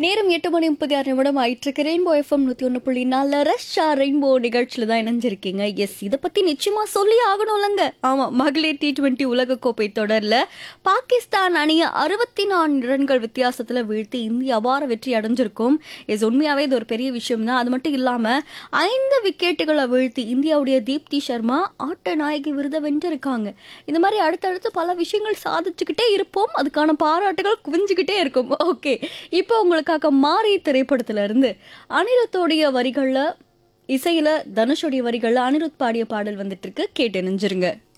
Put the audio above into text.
நேரம் எட்டு மணி முப்பத்தி ஆறு நிமிடம் ஆயிட்டிருக்கு ரெயின்போ எஃப்எம் நூற்றி ஒன்று புள்ளி நாலு ரஷ்ஷா ரெயின்போ நிகழ்ச்சியில் தான் இணைஞ்சிருக்கீங்க எஸ் இதை பற்றி நிச்சயமாக சொல்லி ஆகணும்லங்க ஆமாம் மகளிர் டி டுவெண்ட்டி உலகக்கோப்பை தொடரில் பாகிஸ்தான் அணியை அறுபத்தி நான்கு ரன்கள் வித்தியாசத்தில் வீழ்த்தி இந்தியா அபார வெற்றி அடைஞ்சிருக்கும் எஸ் உண்மையாகவே இது ஒரு பெரிய விஷயம் தான் அது மட்டும் இல்லாமல் ஐந்து விக்கெட்டுகளை வீழ்த்தி இந்தியாவுடைய தீப்தி சர்மா ஆட்ட நாயகி விருதை வென்றிருக்காங்க இந்த மாதிரி அடுத்தடுத்து பல விஷயங்கள் சாதிச்சுக்கிட்டே இருப்போம் அதுக்கான பாராட்டுகள் குவிஞ்சுக்கிட்டே இருக்கும் ஓகே இப்போ உங்களுக்காக மாறி திரைப்படத்துல இருந்து அனிருத்தோடைய வரிகள்ல இசையில தனுஷோடைய வரிகள்ல அனிருத் பாடிய பாடல் வந்துட்டு இருக்கு கேட்டு நெஞ்சிருங்க